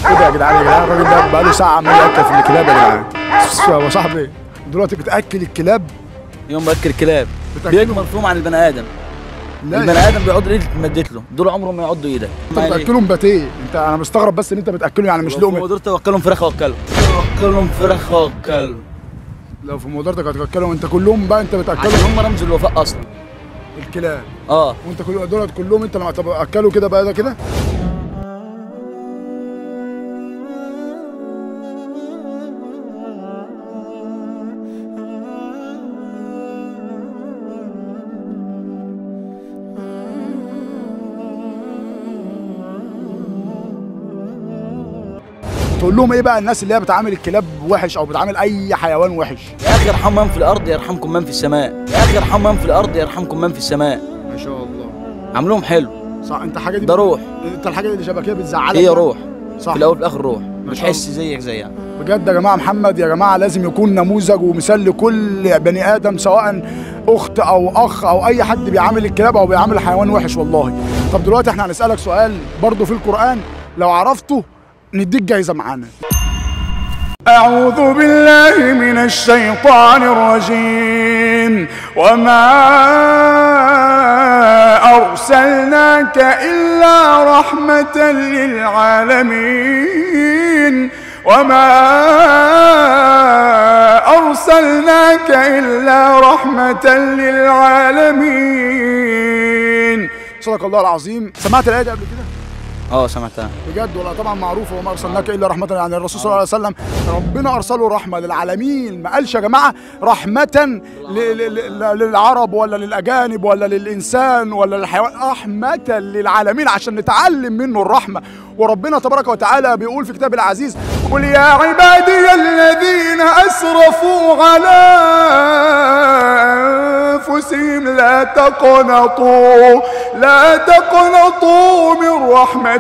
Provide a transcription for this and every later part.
ايه ده يا جدعان يا جدعان الراجل ده بقاله ساعه عمال ياكل في الكلاب يا جدعان يا صاحبي دلوقتي بتاكل الكلاب يوم باكل كلاب بتاكلهم؟ بيجي مفهوم عن البني ادم لا البني ادم بيعض ايدك تمدت له دول عمرهم ما يعضوا ايدك انت بتاكلهم باتيه انت انا مستغرب بس ان انت بتاكله يعني مش مش لقمه قدرت اوكلهم فراخ اوكلهم اوكلهم فراخ اوكلهم لو في مقدرتك هتاكلهم انت كلهم بقى انت عشان بتاكلهم هم رمز الوفاء اصلا الكلاب اه وانت كل دول كلهم انت لما تاكلوا كده بقى ده كده تقول لهم ايه بقى الناس اللي هي بتعامل الكلاب وحش او بتعامل اي حيوان وحش يا اخي ارحم من في الارض يرحمكم من في السماء يا اخي ارحم من في الارض يرحمكم من في السماء ما شاء الله عاملوهم حلو صح انت حاجه دي ده روح انت الحاجه اللي شبه كده بتزعلك هي بقى؟ روح صح في الاول وفي الاخر روح شاء بتحس زيك زيها بجد يا جماعه محمد يا جماعه لازم يكون نموذج ومثال لكل بني ادم سواء اخت او اخ او اي حد بيعامل الكلاب او بيعامل الحيوان وحش والله طب دلوقتي احنا هنسالك سؤال برضه في القران لو عرفته نديك جايزه معانا أعوذ بالله من الشيطان الرجيم وما أرسلناك إلا رحمة للعالمين وما أرسلناك إلا رحمة للعالمين صدق الله العظيم سمعت الآية دي قبل كده؟ اه سمعتها بجد ولا طبعا معروفه وما ارسلناك الا رحمه يعني الرسول صلى الله عليه وسلم ربنا ارسله رحمه للعالمين ما قالش يا جماعه رحمه ل- ل- ل- للعرب ولا للاجانب ولا للانسان ولا للحيوان رحمه للعالمين عشان نتعلم منه الرحمه وربنا تبارك وتعالى بيقول في كتاب العزيز قل يا عبادي الذين اسرفوا على انفسهم لا تقنطوا لا تقنطوا من رحمه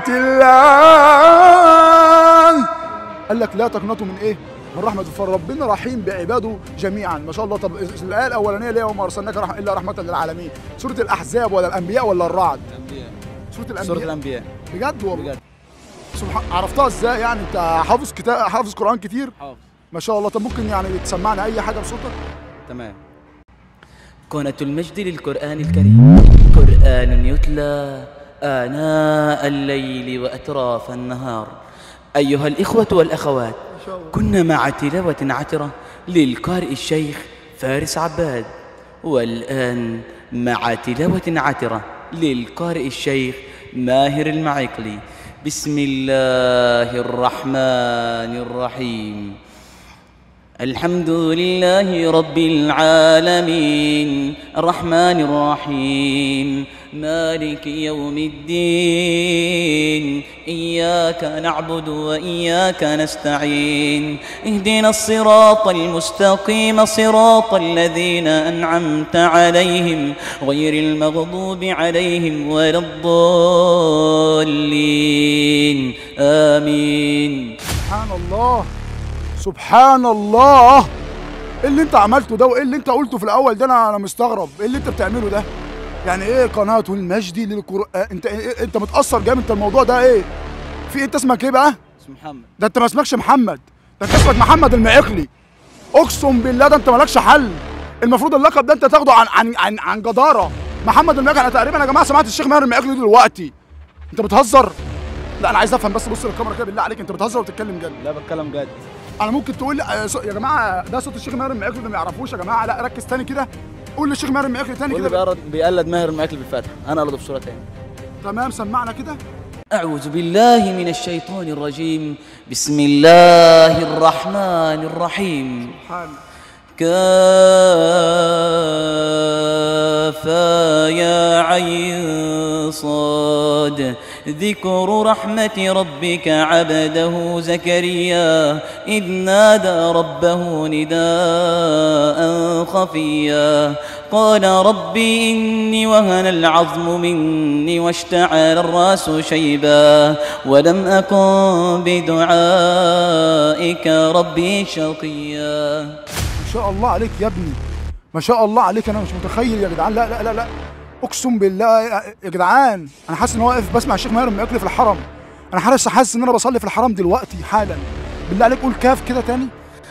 الله قال لك لا تقنطوا من ايه من رحمة فربنا رحيم بعباده جميعا ما شاء الله طب الآية الأولانية ليه وما أرسلناك رحمة إلا رحمة للعالمين سورة الأحزاب ولا الأنبياء ولا الرعد سورة الأنبياء سورة الانبياء بجد والله بجد سبحان عرفتها ازاي يعني انت حافظ كتاب حافظ قرآن كتير حافظ ما شاء الله طب ممكن يعني تسمعنا أي حاجة بصوتك تمام كونة المجد للقرآن الكريم قرآن يتلى آناء الليل وأطراف النهار أيها الإخوة والأخوات كنا مع تلاوة عترة للقارئ الشيخ فارس عباد والآن مع تلاوة عترة للقارئ الشيخ ماهر المعيقلي بسم الله الرحمن الرحيم الحمد لله رب العالمين الرحمن الرحيم مالك يوم الدين إياك نعبد وإياك نستعين اهدنا الصراط المستقيم صراط الذين أنعمت عليهم غير المغضوب عليهم ولا الضالين آمين سبحان الله سبحان الله ايه اللي انت عملته ده وايه اللي انت قلته في الاول ده انا انا مستغرب ايه اللي انت بتعمله ده يعني ايه قناه المجدي للقران انت إيه انت متاثر جامد انت الموضوع ده ايه في إيه؟ انت اسمك ايه بقى اسم محمد ده انت ما اسمكش محمد ده انت اسمك محمد المعقلي اقسم بالله ده انت مالكش حل المفروض اللقب ده انت تاخده عن عن عن, عن جداره محمد المعقلي انا تقريبا يا جماعه سمعت الشيخ ماهر المعقلي دلوقتي انت بتهزر لا انا عايز افهم بس بص للكاميرا كده بالله عليك انت بتهزر وبتتكلم جد لا بتكلم جد انا ممكن تقول لي آه، ص- يا جماعه ده صوت الشيخ ماهر المعقلي اللي ما يعرفوش يا جماعه لا ركز تاني كده قول للشيخ ماهر المعقلي تاني واللي كده بيقرد بيقلد ماهر الماكل بالفتح انا اقلده بصوره تانية تمام سمعنا كده أعوذ بالله من الشيطان الرجيم بسم الله الرحمن الرحيم حال كافا يا عين صاد ذكر رحمة ربك عبده زكريا إذ نادى ربه نداء خفيا قال ربي إني وهن العظم مني واشتعل الرأس شيبا ولم أكن بدعائك ربي شقيا ما شاء الله عليك يا ابني ما شاء الله عليك انا مش متخيل يا جدعان لا لا لا لا اقسم بالله يا يا جدعان انا حاسس ان هو واقف بسمع الشيخ ماهر المعقلي في الحرم انا حاسس حاسس ان انا بصلي في الحرام دلوقتي حالا بالله عليك قول كاف كده تاني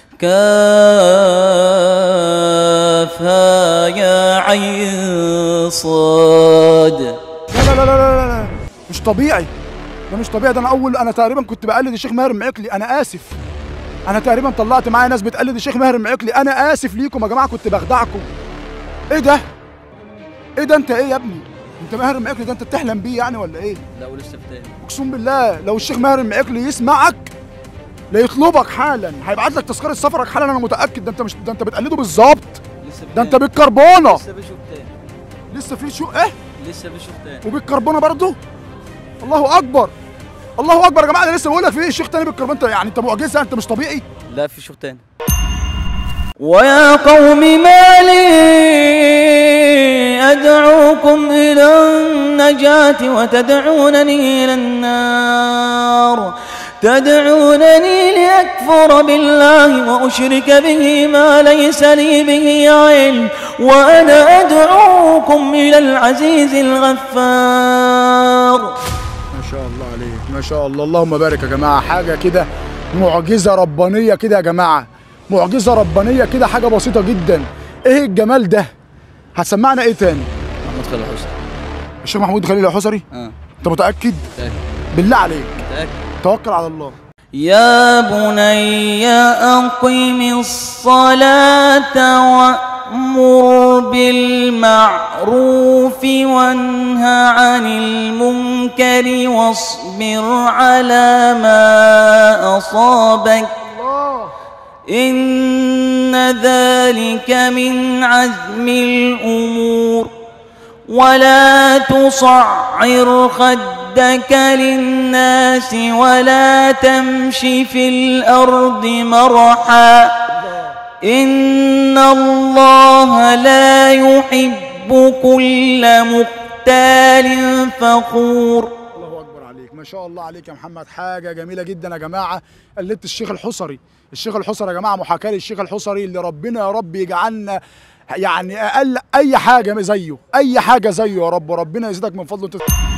كافها يا عين صاد لا لا لا لا لا, لا. مش طبيعي ده مش طبيعي ده انا اول انا تقريبا كنت بقلد الشيخ ماهر المعيقلي انا اسف انا تقريبا طلعت معايا ناس بتقلد الشيخ ماهر المعيقلي انا اسف ليكم يا جماعه كنت بخدعكم ايه ده ايه ده انت ايه يا ابني انت ماهر المعيقلي ده انت بتحلم بيه يعني ولا ايه لا ولسه في تاني اقسم بالله لو الشيخ ماهر المعيقلي يسمعك لا يطلبك حالا هيبعت لك تذكره سفرك حالا انا متاكد ده انت مش ده انت بتقلده بالظبط لسه في ده انت تاني. بالكربونه لسه بيشوف تاني لسه في شو ايه لسه بيشوف تاني وبالكربونه برضه الله اكبر الله اكبر يا جماعه انا لسه بقول لك في الشيخ تاني بالكربونه انت يعني انت معجزه انت مش طبيعي لا في شوف تاني ويا قوم ما لي أدعوكم إلى النجاة وتدعونني إلى النار تدعونني لأكفر بالله وأشرك به ما ليس لي به علم وأنا أدعوكم إلى العزيز الغفار ما شاء الله عليك ما شاء الله اللهم بارك يا جماعه حاجه كده معجزه ربانيه كده يا جماعه معجزه ربانيه كده حاجه بسيطه جدا ايه الجمال ده هتسمعنا ايه تاني محمد خالد حسني الشيخ محمود خليل الحسري اه انت متاكد متأكد بالله عليك متأكد توكل على الله يا بني أقم الصلاة وأمر بالمعروف وانه عن المنكر واصبر على ما أصابك الله إن ذلك من عزم الأمور ولا تصعر خدك للناس ولا تمش في الأرض مرحا إن الله لا يحب كل مختال فخور الله اكبر عليك ما شاء الله عليك يا محمد حاجه جميله جدا يا جماعه قلدت الشيخ الحصري الشيخ الحصري يا جماعه محاكاه للشيخ الحصري اللي ربنا يا رب يجعلنا يعني اقل اي حاجه زيه اي حاجه زيه يا رب وربنا يزيدك من فضله انت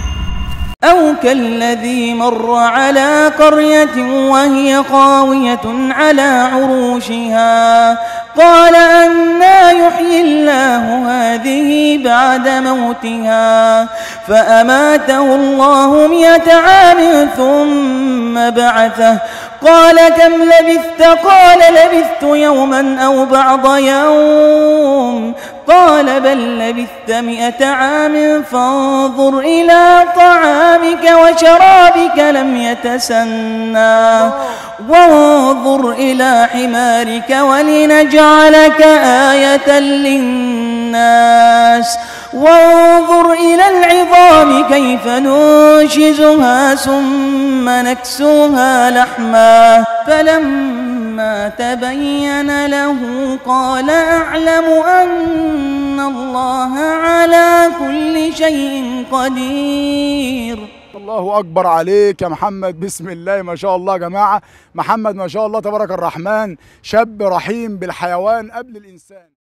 أو كالذي مر على قرية وهي خاوية على عروشها قال أنا يحيي الله هذه بعد موتها فأماته الله مئة عام ثم بعثه قال كم لبثت قال لبثت يوما أو بعض يوم قال بل لبثت مئة عام فانظر إلى طعامك وشرابك لم يتسنى وانظر إلى حمارك ولنجعلك آية للناس وانظر إلى العظام كيف ننشزها ثم نكسوها لحما فلما تبين له قال أعلم أن الله على كل شيء قدير الله اكبر عليك يا محمد بسم الله ما شاء الله يا جماعه محمد ما شاء الله تبارك الرحمن شاب رحيم بالحيوان قبل الانسان